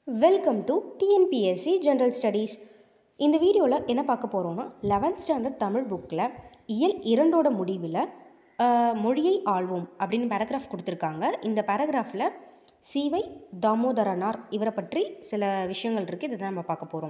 welcome to TNPSC general studies இந்த வீடியோவில் என்ன பார்க்க போகிறோம்னா லெவன்த் ஸ்டாண்டர்ட் தமிழ் புக்கில் இயல் இரண்டோட முடிவில் ஆஹ், மொழியை ஆள்வோம் அப்படின்னு பேராகிராஃப் கொடுத்துருக்காங்க இந்த பேராகிராஃபில் சிவை தாமோதரனார் இவரை பற்றி சில விஷயங்கள் இருக்குது இதை தான் நம்ம பார்க்க போகிறோம்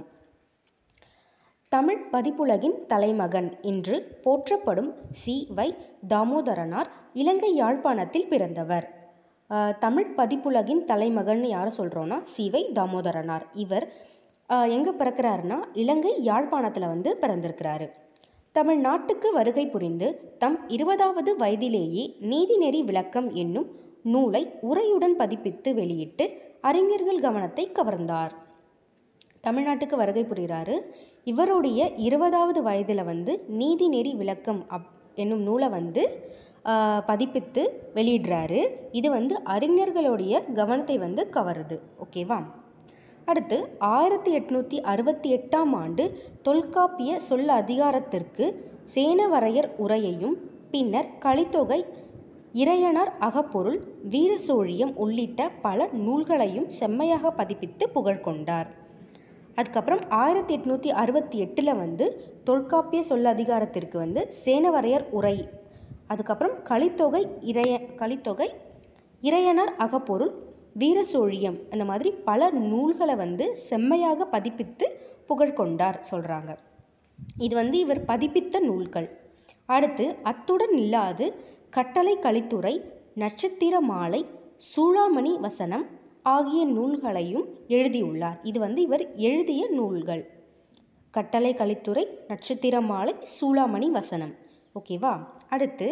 தமிழ் பதிப்புலகின் தலைமகன் என்று போற்றப்படும் சி வை தாமோதரனார் இலங்கை யாழ்ப்பாணத்தில் பிறந்தவர் ஆஹ், தமிழ் பதிப்புலகின் தலைமகன் யாரை சொல்கிறோன்னா சி வை தாமோதரனார் இவர் எங்கே பிறக்கிறாருன்னா இலங்கை யாழ்ப்பாணத்தில் வந்து பிறந்திருக்கிறாரு தமிழ்நாட்டுக்கு வருகை புரிந்து தம் இருபதாவது வயதிலேயே நீதிநெறி விளக்கம் என்னும் நூலை உரையுடன் பதிப்பித்து வெளியிட்டு அறிஞர்கள் கவனத்தை கவர்ந்தார் தமிழ்நாட்டுக்கு வருகை புரிகிறாரு இவருடைய இருபதாவது வயதில் வந்து நீதிநெறி விளக்கம் அப் என்னும் நூலை வந்து ஆஹ், பதிப்பித்து வெளியிடுறாரு இது வந்து அறிஞர்களுடைய கவனத்தை வந்து கவருது ஓகேவா அடுத்து ஆயிரத்தி எட்நூற்றி அறுபத்தி எட்டாம் ஆண்டு தொல்காப்பிய சொல் அதிகாரத்திற்கு சேனவரையர் உரையையும் பின்னர் கலித்தொகை இறையனார் அகப்பொருள் வீரசோழியம் உள்ளிட்ட பல நூல்களையும் செம்மையாக பதிப்பித்து புகழ் கொண்டார் அதுக்கப்புறம் ஆயிரத்தி எட்நூற்றி அறுபத்தி எட்டில் வந்து தொல்காப்பிய சொல் அதிகாரத்திற்கு வந்து சேனவரையர் உரை அதுக்கப்புறம் கலித்தொகை இறைய கலித்தொகை இறையனார் அகப்பொருள் வீரசோழியம் அந்த மாதிரி பல நூல்களை வந்து செம்மையாக பதிப்பித்து புகழ் கொண்டார் சொல்கிறாங்க இது வந்து இவர் பதிப்பித்த நூல்கள் அடுத்து அத்துடன் இல்லாது கட்டளை கலித்துறை நட்சத்திர மாலை சூளாமணி வசனம் ஆகிய நூல்களையும் எழுதியுள்ளார் இது வந்து இவர் எழுதிய நூல்கள் கட்டளை கலித்துறை நட்சத்திர மாலை சூளாமணி வசனம் ஓகேவா அடுத்து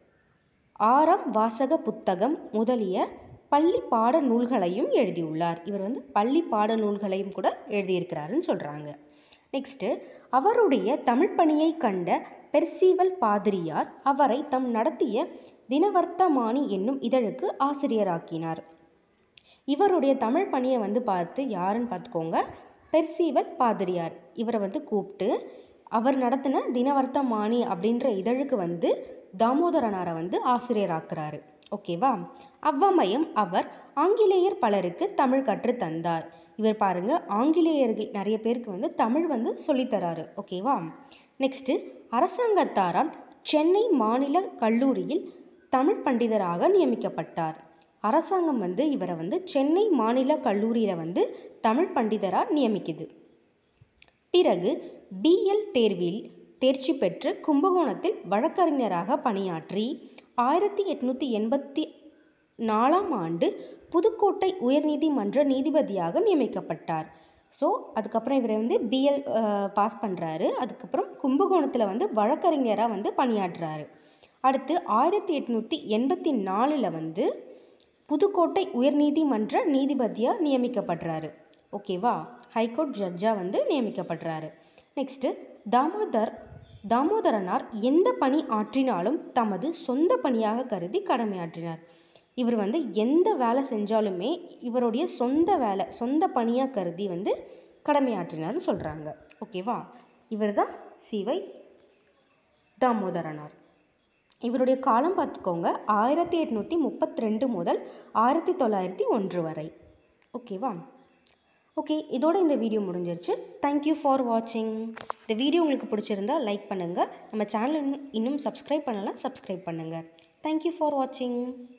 ஆறாம் வாசக புத்தகம் முதலிய பள்ளி பாட நூல்களையும் எழுதியுள்ளார் இவர் வந்து பள்ளி பாட நூல்களையும் கூட எழுதியிருக்கிறாருன்னு சொல்கிறாங்க நெக்ஸ்ட்டு அவருடைய தமிழ் பணியை கண்ட பெர்சீவல் பாதிரியார் அவரை தம் நடத்திய தினவர்த்தமானி என்னும் இதழுக்கு ஆசிரியராக்கினார் இவருடைய தமிழ் பணியை வந்து பார்த்து யாருன்னு பார்த்துக்கோங்க பெர்சீவல் பாதிரியார் இவரை வந்து கூப்பிட்டு அவர் நடத்தின தினவர்த்தமானி அப்படின்ற இதழுக்கு வந்து தாமோதரனாரை வந்து ஆசிரியராக்குறாரு ஓகேவா அவ்வமயம் அவர் ஆங்கிலேயர் பலருக்கு தமிழ் கற்றுத் தந்தார் இவர் பாருங்க ஆங்கிலேயர்கள் நிறைய பேருக்கு வந்து தமிழ் வந்து சொல்லித்தராரு ஓகேவா நெக்ஸ்ட்டு அரசாங்கத்தாரால் சென்னை மாநில கல்லூரியில் தமிழ் பண்டிதராக நியமிக்கப்பட்டார் அரசாங்கம் வந்து இவரை வந்து சென்னை மாநில கல்லூரியில் வந்து தமிழ் பண்டிதராக நியமிக்குது பிறகு பிஎல் தேர்வில் தேர்ச்சி பெற்று கும்பகோணத்தில் வழக்கறிஞராக பணியாற்றி ஆயிரத்தி எட்நூற்றி எண்பத்தி நாலாம் ஆண்டு புதுக்கோட்டை உயர்நீதிமன்ற நீதிபதியாக நியமிக்கப்பட்டார் ஸோ அதுக்கப்புறம் இவர் வந்து பிஎல் பாஸ் பண்ணுறாரு அதுக்கப்புறம் கும்பகோணத்தில் வந்து வழக்கறிஞராக வந்து பணியாற்றுறாரு அடுத்து ஆயிரத்தி எட்நூற்றி எண்பத்தி நாலில் வந்து புதுக்கோட்டை உயர்நீதிமன்ற நீதிபதியாக நியமிக்கப்படுறாரு ஓகேவா ஹைகோர்ட் ஜட்ஜாக வந்து நியமிக்கப்படுறாரு நெக்ஸ்ட்டு தாமோதர் தாமோதரனார் எந்த பணி ஆற்றினாலும் தமது சொந்த பணியாக கருதி கடமையாற்றினார் இவர் வந்து எந்த வேலை செஞ்சாலுமே இவருடைய சொந்த வேலை சொந்த பணியாக கருதி வந்து கடமையாற்றினார்னு சொல்கிறாங்க ஓகேவா இவர் தான் சிவை தாமோதரனார் இவருடைய காலம் பார்த்துக்கோங்க ஆயிரத்தி எட்நூற்றி முப்பத்தி ரெண்டு முதல் ஆயிரத்தி தொள்ளாயிரத்தி ஒன்று வரை ஓகேவா ஓகே இதோட இந்த வீடியோ முடிஞ்சிருச்சு தேங்க்யூ ஃபார் வாட்சிங் இந்த வீடியோ உங்களுக்கு பிடிச்சிருந்தா லைக் பண்ணுங்கள் நம்ம சேனல் இன்னும் சப்ஸ்கிரைப் பண்ணலாம் சப்ஸ்கிரைப் பண்ணுங்கள் தேங்க்யூ ஃபார் வாட்சிங்